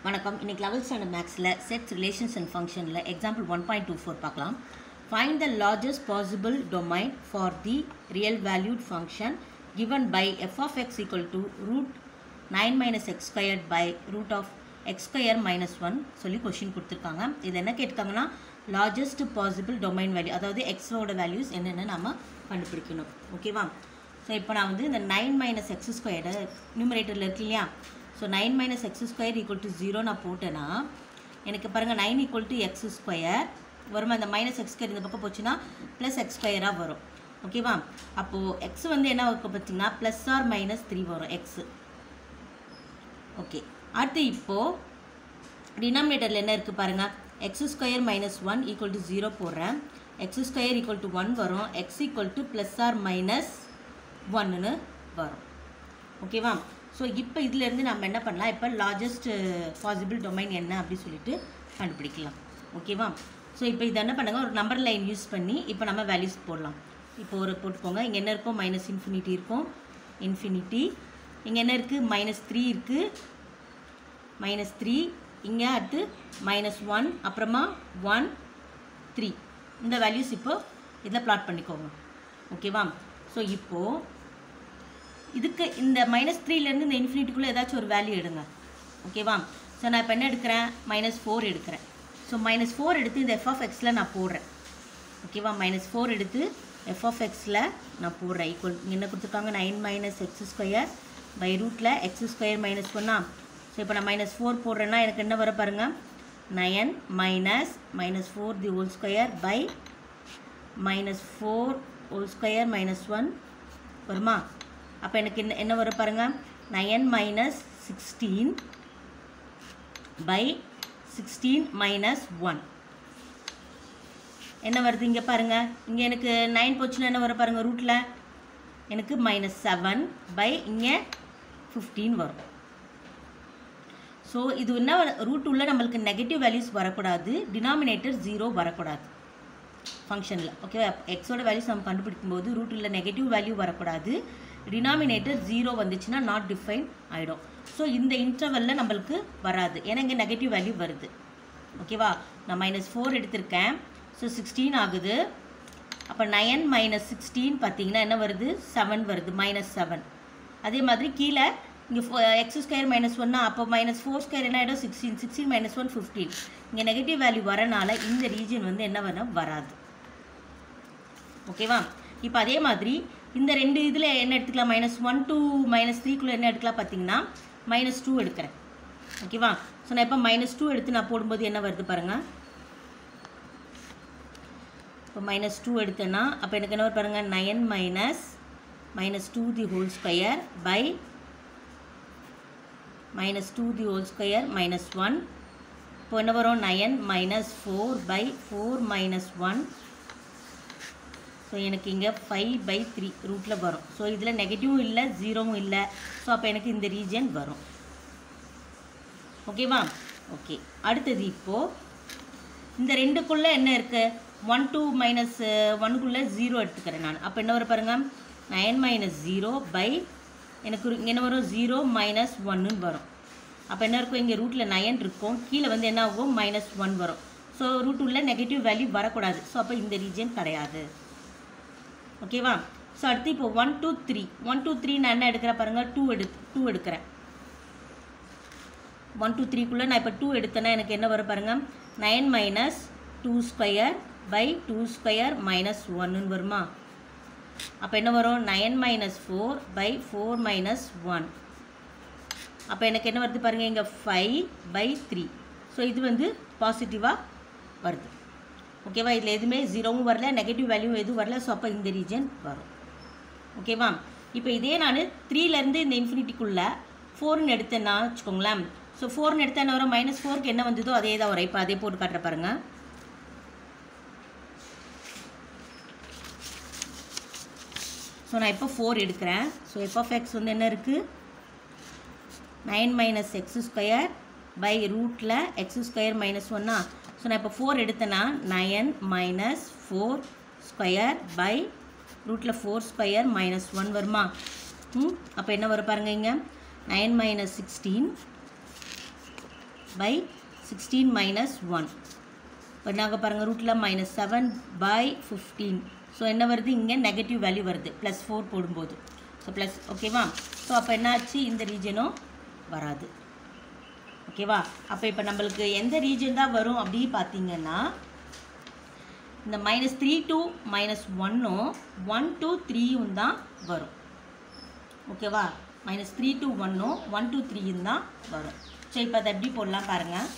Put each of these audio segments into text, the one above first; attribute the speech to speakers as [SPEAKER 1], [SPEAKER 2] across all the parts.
[SPEAKER 1] வணக்கம் இன்னைக்கு eleventh standard மேக்ஸில் செட்ஸ் ரிலேஷன்ஸ் அண்ட் ஃபங்க்ஷனில் example one point two four பார்க்கலாம் find the largest possible domain for the real valued function given by f of x equal to root 9 minus x squared by root of x square minus 1 சொல்லி question கொடுத்துருக்காங்க இது என்ன கேட்டிருக்காங்கன்னா largest possible domain value அதாவது எக்ஸோட values என்னென்னு நம்ம கண்டுபிடிக்கணும் ஓகேவா ஸோ இப்போ நான் வந்து இந்த நைன் மைனஸ் எக்ஸ் ஸ்கொயர்டு நியூமரேட்டரில் இருக்கு இல்லையா so nine minus x square equal to zero நான் போட்டேன்னா எனக்கு பாருங்கள் nine equal to x square வருமா இந்த மைனஸ் எக்ஸ் ஸ்கொயர் இந்த பக்கம் போச்சுன்னா ப்ளஸ் எக்ஸ் ஸ்கொயராக வரும் ஓகேவா அப்போது எக்ஸ் வந்து என்ன இருக்கும் பார்த்தீங்கன்னா ப்ளஸ் ஆர் மைனஸ் த்ரீ வரும் எக்ஸு ஓகே அடுத்து இப்போது டினாமினேட்டரில் என்ன இருக்குது பாருங்கள் x square minus one equal to zero போடுறேன் x square equal to one வரும் x equal to plus or minus ஒன்னுன்னு வரும் ஓகேவா ஸோ இப்போ இதுலேருந்து நம்ம என்ன பண்ணலாம் இப்போ லார்ஜஸ்ட் பாசிபிள் டொமைன் என்ன அப்படி சொல்லிட்டு கண்டுபிடிக்கலாம் ஓகேவா ஸோ இப்போ இது என்ன பண்ணுங்க ஒரு நம்பர் லைன் யூஸ் பண்ணி இப்போ நம்ம வேல்யூஸ் போடலாம் இப்போ ஒரு போட்டுக்கோங்க இங்கே என்ன இருக்கும் மைனஸ் இன்ஃபினிட்டி இருக்கும் இன்ஃபினிட்டி இங்கே என்ன இருக்குது மைனஸ் த்ரீ இருக்குது மைனஸ் த்ரீ இங்கே அடுத்து மைனஸ் ஒன் அப்புறமா ஒன் த்ரீ இந்த வேல்யூஸ் இப்போ இதில் ப்ளாட் பண்ணிக்கோங்க ஓகேவா ஸோ இப்போது இதுக்கு இந்த மைனஸ் த்ரீலேருந்து இந்த இன்ஃபினிட்டிக்குள்ளே ஏதாச்சும் ஒரு வேல்யூ எடுங்க ஓகேவா ஸோ நான் இப்போ என்ன எடுக்கிறேன் மைனஸ் ஃபோர் எடுக்கிறேன் ஸோ மைனஸ் ஃபோர் எடுத்து இந்த எஃப் ஆஃப் எக்ஸில் நான் போடுறேன் ஓகேவா மைனஸ் ஃபோர் எடுத்து எஃப் ஆஃப் எக்ஸில் நான் போடுறேன் ஈக்குவல் என்ன கொடுத்துருக்காங்க nine minus x square by ரூட்டில் எக்ஸ் ஸ்கொயர் மைனஸ் ஒன்னா ஸோ இப்போ நான் மைனஸ் ஃபோர் போடுறேன்னா எனக்கு என்ன வர பாருங்கள் nine minus minus four the whole square by minus four whole square minus one வருமா அப்போ எனக்கு என்ன என்ன வரும் பாருங்கள் nine minus sixteen by sixteen minus one என்ன வருது இங்கே பாருங்கள் இங்கே எனக்கு நைன் போச்சுன்னா என்ன வரும் பாருங்கள் ரூட்டில் எனக்கு மைனஸ் செவன் பை இங்கே ஃபிஃப்டீன் வரும் ஸோ இது என்ன ரூட் உள்ள நம்மளுக்கு நெகட்டிவ் வேல்யூஸ் வரக்கூடாது டினாமினேட்டர் ஜீரோ வரக்கூடாது ஃபங்க்ஷனில் ஓகேவா எக்ஸோட வேல்யூஸ் நம்ம கண்டுபிடிக்கும் போது ரூட் உள்ள நெகட்டிவ் வேல்யூ வரக்கூடாது டினாமினேட்டர் ஜீரோ வந்துச்சுன்னா நாட் டிஃபைன் ஆகிடும் ஸோ இந்த இன்டர்வலில் நம்மளுக்கு வராது ஏன்னா இங்கே நெகட்டிவ் வேல்யூ வருது ஓகேவா நான் மைனஸ் ஃபோர் எடுத்திருக்கேன் ஸோ சிக்ஸ்டீன் ஆகுது அப்போ நயன் மைனஸ் சிக்ஸ்டீன் பார்த்தீங்கன்னா என்ன வருது செவன் வருது மைனஸ் செவன் அதே மாதிரி கீழே இங்கே ஃபோ எக்ஸ் ஸ்கொயர் மைனஸ் ஒன்னா அப்போ மைனஸ் ஃபோர் ஸ்கொயர் என்ன ஆகிடும் sixteen sixteen minus one fifteen இங்கே நெகட்டிவ் வேல்யூ வரனால இந்த ரீஜன் வந்து என்ன வேணும் வராது ஓகேவா இப்போ அதே மாதிரி இந்த ரெண்டு இதில் என்ன எடுத்துக்கலாம் மைனஸ் ஒன் டூ மைனஸ் த்ரீக்குள்ளே என்ன எடுக்கலாம் பார்த்தீங்கன்னா மைனஸ் டூ எடுக்கிறேன் ஓகேவா ஸோ நான் இப்போ மைனஸ் டூ எடுத்து நான் போடும்போது என்ன வருது பாருங்கள் இப்போ மைனஸ் டூ எடுத்தேன்னா அப்போ எனக்கு என்ன வரும் பாருங்கள் nine minus minus two the whole square by minus two the whole square minus one இப்போ என்ன வரும் nine minus four by four minus one so எனக்கு இங்கே ஃபைவ் பை த்ரீ ரூட்டில் வரும் ஸோ இதில் நெகட்டிவும் இல்லை ஜீரோவும் இல்லை ஸோ அப்போ எனக்கு இந்த ரீஜன் வரும் ஓகேவா ஓகே அடுத்தது இப்போது இந்த ரெண்டுக்குள்ளே என்ன இருக்குது ஒன் டூ மைனஸ் ஒன்னுக்குள்ளே ஜீரோ எடுத்துக்கிறேன் நான் அப்போ என்ன வரும் பாருங்கள் நயன் மைனஸ் ஜீரோ பை எனக்கு இங்கே என்ன வரும் ஜீரோ மைனஸ் ஒன்னுன்னு வரும் அப்போ என்ன இருக்கும் இங்கே ரூட்டில் நயன் இருக்கும் கீழே வந்து என்ன ஆகும் மைனஸ் ஒன் வரும் ஸோ ரூட் உள்ள நெகட்டிவ் வேல்யூ வரக்கூடாது ஸோ அப்போ இந்த ரீஜன் கிடையாது ஓகேவா ஸோ அடுத்து இப்போ one two three one two three நான் என்ன எடுக்கிறேன் பாருங்கள் டூ எடு டூ எடுக்கிறேன் ஒன் டூ த்ரீக்குள்ளே நான் இப்போ டூ எடுத்தேன்னா எனக்கு என்ன வரும் பாருங்கள் nine minus two square by two square minus ஒன்னுன்னு வருமா அப்போ என்ன வரும் nine minus four by four minus one அப்போ எனக்கு என்ன வருது பாருங்கள் இங்கே ஃபைவ் பை த்ரீ ஸோ இது வந்து பாசிட்டிவாக வருது ஓகேவா இதில் எதுவுமே ஜீரோவும் வரல நெகட்டிவ் வேல்யூ எதுவும் வரல ஸோ அப்போ இந்த ரீஜன் வரும் ஓகேவா இப்போ இதே நான் த்ரீலேருந்து இந்த இன்ஃபினிட்டிக்குள்ளே ஃபோர்னு எடுத்தேன்னா வச்சுக்கோங்களேன் ஸோ ஃபோர்னு எடுத்தா என்ன வரும் மைனஸ் ஃபோருக்கு என்ன வந்ததோ அதே தான் வரும் இப்போ அதே போட்டு காட்டுற பாருங்கள் ஸோ நான் இப்போ ஃபோர் எடுக்கிறேன் ஸோ எஃப் ஆஃப் எக்ஸ் வந்து என்ன இருக்குது nine minus x square by ரூட்டில் எக்ஸ் ஸ்கொயர் மைனஸ் ஒன்னா ஸோ நான் இப்போ ஃபோர் எடுத்தேன்னா nine minus four square by ரூட்டில் ஃபோர் ஸ்கொயர் மைனஸ் ஒன் வருமா ம் அப்போ என்ன வரும் பாருங்க இங்கே nine minus sixteen by sixteen minus one இப்போ நாங்கள் பாருங்கள் ரூட்டில் minus seven by fifteen so என்ன வருது இங்கே நெகட்டிவ் வேல்யூ வருது ப்ளஸ் ஃபோர் போடும்போது ஸோ ப்ளஸ் ஓகேவா ஸோ அப்போ என்னாச்சு இந்த ரீஜனும் வராது ஓகேவா அப்போ இப்போ நம்மளுக்கு எந்த ரீஜன் தான் வரும் அப்படி பார்த்தீங்கன்னா இந்த மைனஸ் த்ரீ டூ மைனஸ் ஒன்னும் ஒன் டூ த்ரீயும் தான் வரும் ஓகேவா மைனஸ் த்ரீ டூ ஒன்னும் ஒன் டூ த்ரீயும் தான் வரும் சரி இப்போ அதை எப்படி போடலாம் பாருங்கள்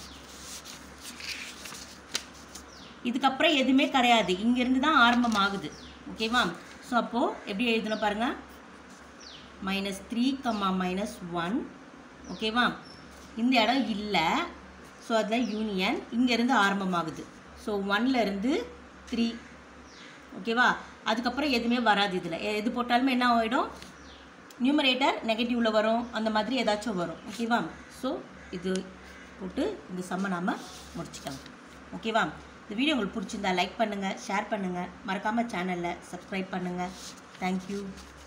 [SPEAKER 1] இதுக்கப்புறம் எதுவுமே கிடையாது இங்கேருந்து தான் ஆரம்பமாகுது ஓகேவா ஸோ அப்போது எப்படி எழுதணும் பாருங்கள் minus three comma minus one ஓகேவா இந்த இடம் இல்லை ஸோ அதில் யூனியன் இங்கேருந்து ஆரம்பமாகுது ஸோ ஒன்லேருந்து த்ரீ ஓகேவா அதுக்கப்புறம் எதுவுமே வராது இதில் எது போட்டாலுமே என்ன ஆகிடும் நியூமரேட்டர் நெகட்டிவில் வரும் அந்த மாதிரி ஏதாச்சும் வரும் ஓகேவா ஸோ இது போட்டு இந்த செம்ம நாம் முடிச்சிட்டோம் ஓகேவா இந்த வீடியோ உங்களுக்கு பிடிச்சிருந்தா லைக் பண்ணுங்கள் ஷேர் பண்ணுங்கள் மறக்காமல் சேனலில் சப்ஸ்கிரைப் பண்ணுங்கள் தேங்க்யூ